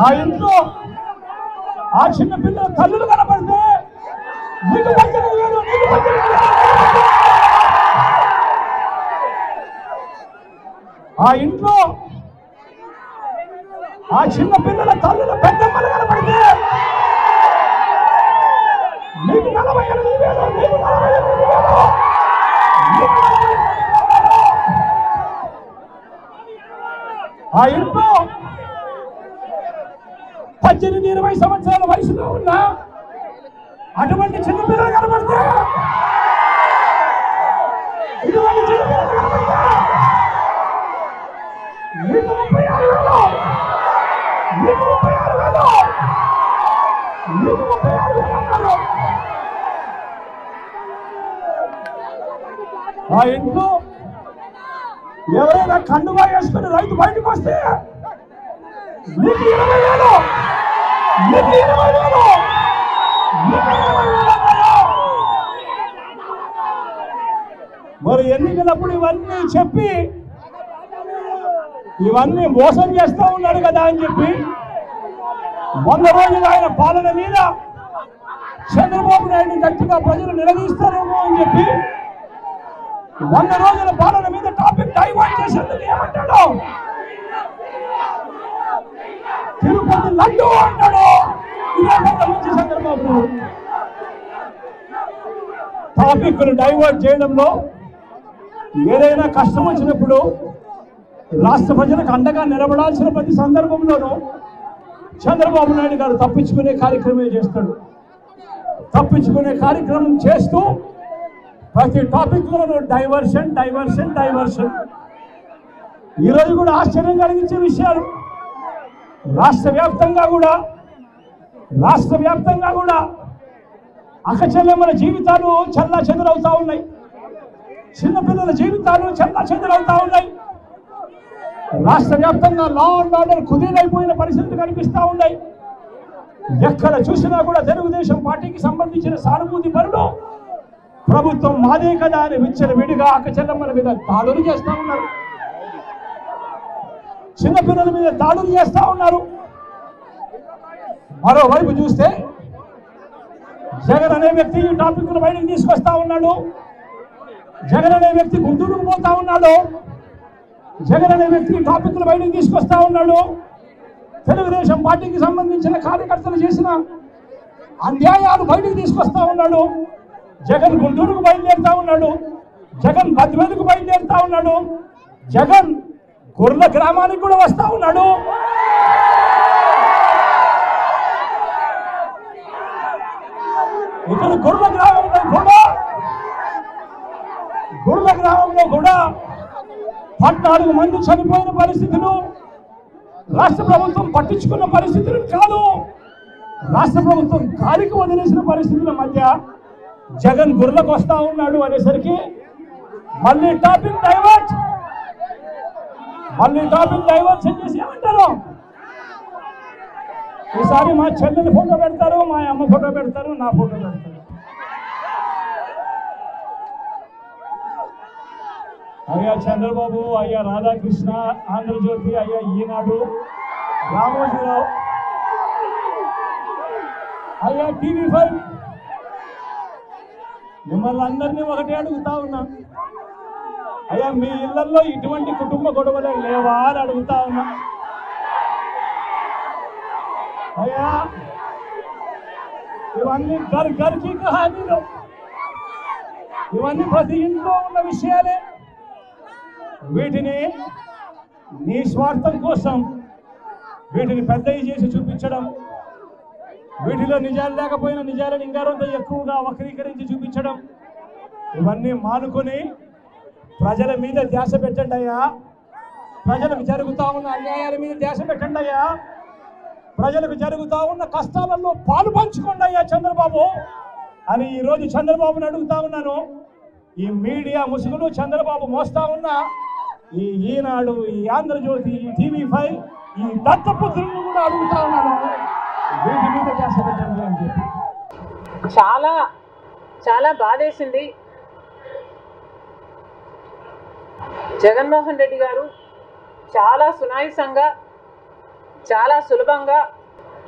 ఆ ఇంట్లో ఆ చిన్న పిల్లల తల్లులు కనపడితే నీకు పద్దెనిమిది వేలు నీకు పద్దెనిమిది వేలు ఆ ఇంట్లో ఆ చిన్న పిల్లల తల్లుల పెద్దమ్మలు కనపడితే నీకు నలభై ఎనిమిది వేలు నీకు నలభై ఎనిమిది వేలు నీకు నలభై ఎనిమిది వేలు. ఆ ఇంట్లో పద్దెనిమిది ఇరవై సంవత్సరాల వయసులో ఉన్న అటువంటి చిన్న పిల్లలు కనబడితే ఇటువంటి చిన్న పిల్లలు కనబడితే నీకు ముప్పై ఆరు వేలు నీకు ముప్పై ఆరు వేలు నీకు ముప్పై ఆరు వేలు అన్నారు ఆ ఇంట్లో ఎవరైనా కండువా వేసుకుని రైతు బయటకు వస్తే నీకు ఇరవై వేలు నీకు ఇరవై వేలు నీకు ఇరవై వేలు అన్నారు. మరి ఎన్నికలప్పుడు ఇవన్నీ చెప్పి ఇవన్నీ మోసం చేస్తూ ఉన్నాడు కదా అని చెప్పి వంద రోజులు ఆయన పాలన మీద చంద్రబాబు నాయుడు గట్టిగా ప్రజలు నిలదీస్తారేమో అని చెప్పి వంద రోజుల పాలన మీద టాపిక్ డైవర్ట్ చేసేందుకు ఏమంటాడు తిరుపతి లడ్డు అంటాడు ఇదే పెద్ద మంచి చంద్రబాబు టాపిక్ డైవర్ట్ చేయడంలో ఏదైనా కష్టం వచ్చినప్పుడు రాష్ట్ర ప్రజలకు అండగా నిలబడాల్సిన ప్రతి సందర్భంలోనూ చంద్రబాబు నాయుడు గారు తప్పించుకునే కార్యక్రమమే చేస్తాడు తప్పించుకునే కార్యక్రమం చేస్తూ ప్రతి టాపిక్ లోనూ డైవర్షన్ డైవర్షన్ డైవర్షన్ ఈరోజు కూడా ఆశ్చర్యం కలిగించే విషయాలు రాష్ట్ర వ్యాప్తంగా కూడా రాష్ట్ర వ్యాప్తంగా కూడా అక్కచెల్లెమ్మల జీవితాలు చల్లా చెదరవుతా ఉన్నాయి చిన్నపిల్లల జీవితాలు చల్లా చెదరవుతా ఉన్నాయి రాష్ట్ర వ్యాప్తంగా లా అండ్ ఆర్డర్ కుదేలైపోయిన పరిస్థితులు కనిపిస్తా ఉన్నాయి ఎక్కడ చూసినా కూడా తెలుగుదేశం పార్టీకి సంబంధించిన సానుభూతి పనులు ప్రభుత్వం మాదే కదా అని విచ్చల విడిగా అక్కచెల్లమ్మల మీద దాడులు చేస్తా ఉన్నారు చిన్నపిల్లల మీద దాడులు చేస్తా ఉన్నారు మరోవైపు చూస్తే జగన్ అనే వ్యక్తి ఈ టాపిక్ బయటకు తీసుకొస్తా ఉన్నాడు జగన్ అనే వ్యక్తి గుంటూరుకు పోతా ఉన్నాడు జగన్ అనే వ్యక్తి టాపిక్ బయటకు తీసుకొస్తా ఉన్నాడు తెలుగుదేశం పార్టీకి సంబంధించిన కార్యకర్తలు చేసిన అన్యాయాలు బయటకు తీసుకొస్తా ఉన్నాడు జగన్ గుంటూరుకు బయలుదేరుతా ఉన్నాడు జగన్ బద్వేలుకు బయలుదేరుతా ఉన్నాడు జగన్ గుర్ల గ్రామానికి కూడా వస్తా ఉన్నాడు ఇక్కడ గుర్ల గ్రామంలో కూడా గుర్ల గ్రామంలో కూడా పద్నాలుగు మంది చనిపోయిన పరిస్థితులు రాష్ట్ర ప్రభుత్వం పట్టించుకున్న పరిస్థితులు కాదు రాష్ట్ర ప్రభుత్వం గాలికి వదిలేసిన పరిస్థితుల మధ్య జగన్ గుర్లకు వస్తా ఉన్నాడు అనేసరికి మళ్ళీ టాపిక్ డైవర్ట్ మళ్ళీ టాపిక్ డైవర్ట్ చేసి ఏమంటారు ఈసారి మా చెల్లెలి ఫోటో పెడతారు మా అమ్మ ఫోటో పెడతారు నా ఫోటో పెడతారు అయ్యా చంద్రబాబు అయ్యా రాధాకృష్ణ ఆంధ్రజ్యోతి అయ్యా ఈనాడు రామోజీరావు అయ్యా టీవీ ఫైవ్ మిమ్మల్ని అందరినీ ఒకటే అడుగుతా ఉన్నా అయ్యా మీ ఇళ్లలో ఇటువంటి కుటుంబ గొడవలే లేవా అని అడుగుతా ఉన్నా అయ్యా ఇవన్నీ గర్ గర్కి కహానీలు ఇవన్నీ ప్రతి ఇంట్లో ఉన్న విషయాలే వీటిని నీ స్వార్థం కోసం వీటిని పెద్దవి చేసి చూపించడం వీటిలో నిజాలు లేకపోయినా నిజాలను ఇంకారంత ఎక్కువగా వక్రీకరించి చూపించడం ఇవన్నీ మానుకొని ప్రజల మీద ధ్యాస పెట్టండి అయ్యా ప్రజలకు జరుగుతా ఉన్న అన్యాయాల మీద ధ్యాస పెట్టండి అయ్యా ప్రజలకు జరుగుతా ఉన్న కష్టాలలో పాలు పంచుకోండి అయ్యా చంద్రబాబు అని ఈరోజు చంద్రబాబుని అడుగుతా ఉన్నాను ఈ మీడియా ముసుగులు చంద్రబాబు మోస్తా ఉన్న ఈ ఈనాడు ఈ ఆంధ్రజ్యోతి ఈ టీవీ ఫైవ్ ఈ దత్తపుత్రులను కూడా అడుగుతా ఉన్నాను వీటి మీద ధ్యాస పెట్టండి అని చెప్పి చాలా చాలా బాధేసింది జగన్మోహన్ రెడ్డి గారు చాలా సునాయసంగా చాలా సులభంగా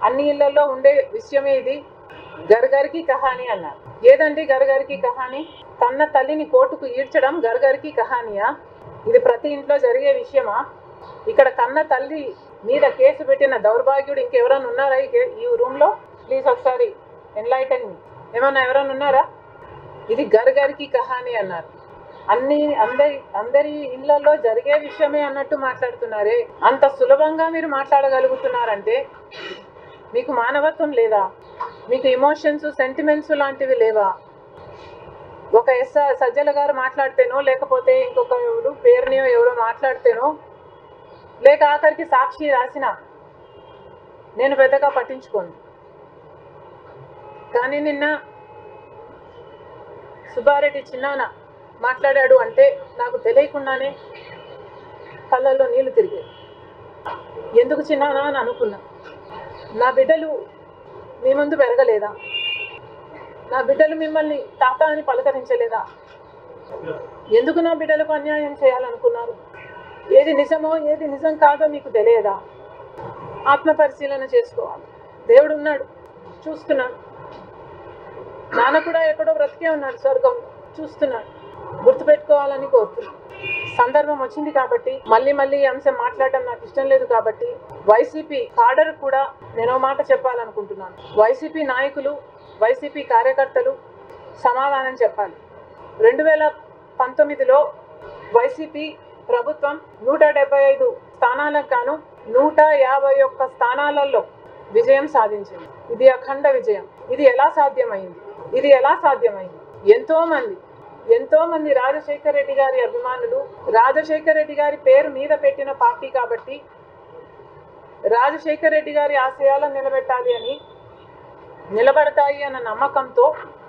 అన్ని ఇళ్లలో ఉండే విషయమే ఇది గర్గరికి కహాని అన్నారు ఏదండి గర్గరికి కహాని కన్న తల్లిని కోర్టుకు ఈడ్చడం గర్గరికి కహానియా ఇది ప్రతి ఇంట్లో జరిగే విషయమా ఇక్కడ కన్న తల్లి మీద కేసు పెట్టిన దౌర్భాగ్యుడు ఇంకెవరైనా ఉన్నారా ఈ కే- ఈ రూమ్ లో ప్లీజ్ ఒకసారి ఎన్లైటన్ మీ ఏమన్నా ఎవరైనా ఉన్నారా ఇది గర్గరికి కహాని అన్నారు అన్ని అందరి అందరి ఇళ్లలో జరిగే విషయమే అన్నట్టు మాట్లాడుతున్నారే అంత సులభంగా మీరు మాట్లాడగలుగుతున్నారంటే మీకు మానవత్వం లేదా మీకు ఇమోషన్స్ సెంటిమెంట్స్ లాంటివి లేవా ఒక ఎస్ సజ్జల గారు మాట్లాడితేనో లేకపోతే ఇంకొక ఎవరు పేరునియో ఎవరో మాట్లాడితేనో లేక ఆఖరికి సాక్షి రాసిన నేను పెద్దగా పట్టించుకోను కానీ నిన్న సుబ్బారెడ్డి చిన్నాన మాట్లాడాడు అంటే నాకు తెలియకుండానే కళ్ళల్లో నీళ్లు తిరిగాయి ఎందుకు చిన్నానా అని అనుకున్నా నా బిడ్డలు మీ ముందు పెరగలేదా నా బిడ్డలు మిమ్మల్ని తాత అని పలకరించలేదా ఎందుకు నా బిడ్డలకు అన్యాయం చేయాలనుకున్నారు ఏది నిజమో ఏది నిజం కాదో మీకు తెలియదా ఆత్మ పరిశీలన చేసుకోవాలి దేవుడు ఉన్నాడు చూస్తున్నాడు నాన్న కూడా ఎక్కడో బ్రతికే ఉన్నాడు స్వర్గం చూస్తున్నాడు గుర్తుపెట్టుకోవాలని కోరుతున్నాను సందర్భం వచ్చింది కాబట్టి మళ్ళీ మళ్ళీ ఈ అంశం మాట్లాడడం నాకు ఇష్టం లేదు కాబట్టి వైసీపీ కాడర్ కూడా నేను ఓ మాట చెప్పాలనుకుంటున్నాను వైసీపీ నాయకులు వైసీపీ కార్యకర్తలు సమాధానం చెప్పాలి రెండు వేల పంతొమ్మిదిలో వైసీపీ ప్రభుత్వం నూట డెబ్బై ఐదు స్థానాలకు గాను నూట యాభై ఒక్క స్థానాలలో విజయం సాధించింది ఇది అఖండ విజయం ఇది ఎలా సాధ్యమైంది ఇది ఎలా సాధ్యమైంది ఎంతో మంది ఎంతో మంది రాజశేఖర రెడ్డి గారి అభిమానులు రాజశేఖర రెడ్డి గారి పేరు మీద పెట్టిన పార్టీ కాబట్టి రాజశేఖర రెడ్డి గారి ఆశయాలను నిలబెట్టాలి అని నిలబడతాయి అన్న నమ్మకంతో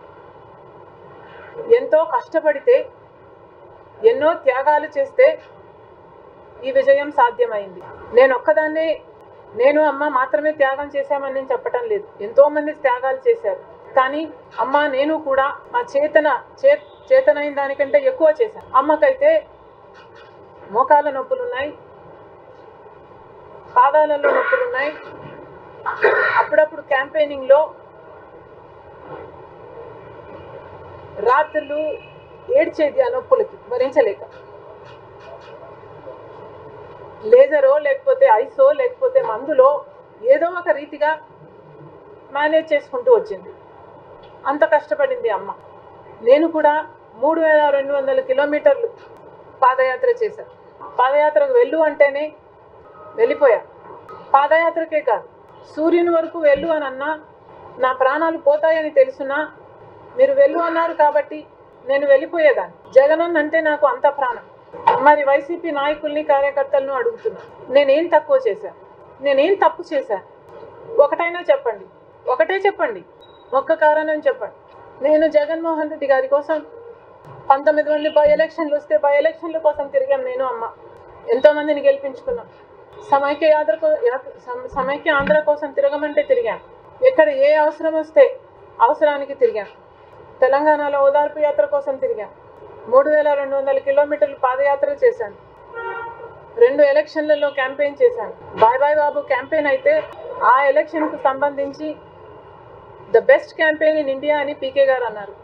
ఎంతో కష్టపడితే ఎన్నో త్యాగాలు చేస్తే ఈ విజయం సాధ్యమైంది నేను ఒక్కదాన్నే నేను అమ్మ మాత్రమే త్యాగం చేశామని నేను చెప్పటం లేదు ఎంతో మంది త్యాగాలు చేశారు కానీ అమ్మ నేను కూడా మా చేతన చే చేతనైన దానికంటే ఎక్కువ చేశాను అమ్మకైతే మోకాల నొప్పులు ఉన్నాయి పాదాలలో నొప్పులు ఉన్నాయి అప్పుడప్పుడు క్యాంపెయినింగ్ లో రాత్రులు ఏడ్చేది ఆ నొప్పులకి భరించలేక లేజరో లేకపోతే ఐసో లేకపోతే మందులో ఏదో ఒక రీతిగా మేనేజ్ చేసుకుంటూ వచ్చింది అంత కష్టపడింది అమ్మ నేను కూడా మూడు వేల రెండు వందల కిలోమీటర్లు పాదయాత్ర చేశాను పాదయాత్రకు వెళ్ళు అంటేనే వెళ్ళిపోయా పాదయాత్రకే కాదు సూర్యుని వరకు వెళ్ళు అని అన్నా నా ప్రాణాలు పోతాయని తెలుసునా మీరు వెళ్ళు అన్నారు కాబట్టి నేను వెళ్ళిపోయేదాన్ని జగనన్న అంటే నాకు అంత ప్రాణం మరి వైసీపీ నాయకుల్ని కార్యకర్తలను అడుగుతున్నా నేనేం తక్కువ చేశాను నేనేం తప్పు చేశాను ఒకటైనా చెప్పండి ఒకటే చెప్పండి ఒక్క కారణం చెప్పండి నేను జగన్మోహన్ రెడ్డి గారి కోసం పంతొమ్మిది మంది బై ఎలక్షన్లు వస్తే బై ఎలక్షన్ల కోసం తిరిగాం నేను అమ్మ ఎంతో మందిని గెలిపించుకున్నాం సమైక్య యాత్ర కో- యాత్ర- సమ- సమైక్య ఆంధ్ర కోసం తిరగమంటే తిరిగాం ఎక్కడ ఏ అవసరం వస్తే అవసరానికి తిరిగాం తెలంగాణలో ఓదార్పు యాత్ర కోసం తిరిగాం మూడు వేల రెండు వందల కిలోమీటర్లు పాదయాత్ర చేశాను రెండు ఎలక్షన్లలో క్యాంపెయిన్ చేశాను బాయ్ బాయ్ బాబు క్యాంపెయిన్ అయితే ఆ ఎలక్షన్కు సంబంధించి the best campaign in India అని పీకే గారు అన్నారు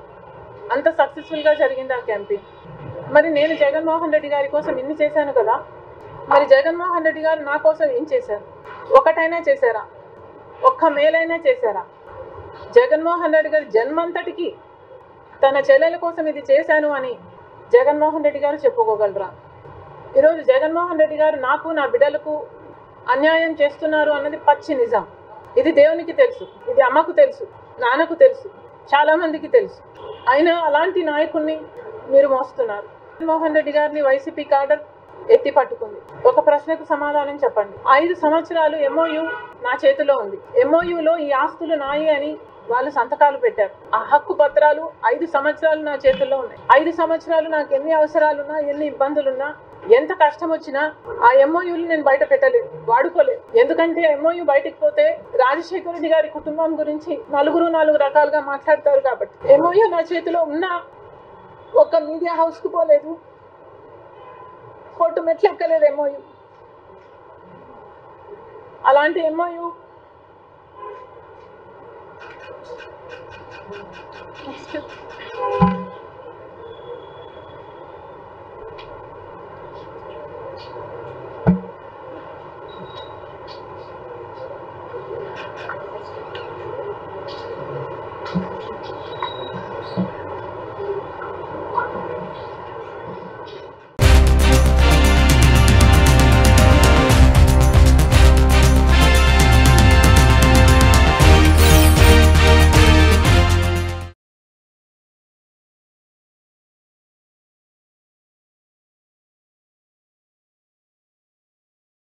అంత సక్సెస్ఫుల్గా జరిగింది ఆ క్యాంపెయిన్ మరి నేను జగన్మోహన్ రెడ్డి గారి కోసం ఇన్ని చేశాను కదా మరి జగన్మోహన్ రెడ్డి గారు నా కోసం ఏం చేశారు ఒకటైనా చేశారా ఒక్క మేలైనా చేశారా జగన్మోహన్ రెడ్డి గారి జన్మంతటికి తన చెల్లెల కోసం ఇది చేశాను అని జగన్మోహన్ రెడ్డి గారు చెప్పుకోగలరా ఈరోజు జగన్మోహన్ రెడ్డి గారు నాకు నా బిడ్డలకు అన్యాయం చేస్తున్నారు అన్నది పచ్చి నిజం ఇది దేవునికి తెలుసు ఇది అమ్మకు తెలుసు నాన్నకు తెలుసు చాలా మందికి తెలుసు అయినా అలాంటి నాయకుడిని మీరు మోస్తున్నారు జగన్మోహన్ రెడ్డి గారిని వైసీపీ కాడర్ ఎత్తి పట్టుకుంది ఒక ప్రశ్నకు సమాధానం చెప్పండి ఐదు సంవత్సరాలు ఎంఓయు నా చేతిలో ఉంది ఎంఓయులో ఈ ఆస్తులు నాయి అని వాళ్ళు సంతకాలు పెట్టారు ఆ హక్కు పత్రాలు ఐదు సంవత్సరాలు నా చేతుల్లో ఉన్నాయి ఐదు సంవత్సరాలు నాకు ఎన్ని అవసరాలున్నా ఎన్ని ఇబ్బందులున్నా ఎంత కష్టం వచ్చినా ఆ ఎంఓయూలు నేను బయట పెట్టలేదు వాడుకోలేదు ఎందుకంటే ఎంఓయూ బయటికి పోతే రాజశేఖర రెడ్డి గారి కుటుంబం గురించి నలుగురు నాలుగు రకాలుగా మాట్లాడతారు కాబట్టి ఎంఓయూ నా చేతిలో ఉన్నా ఒక్క మీడియా హౌస్ కు పోలేదు కోర్టు మెట్లు ఎక్కలేదు ఎంఓయూ అలాంటి ఎంఓయూ నెక్స్ట్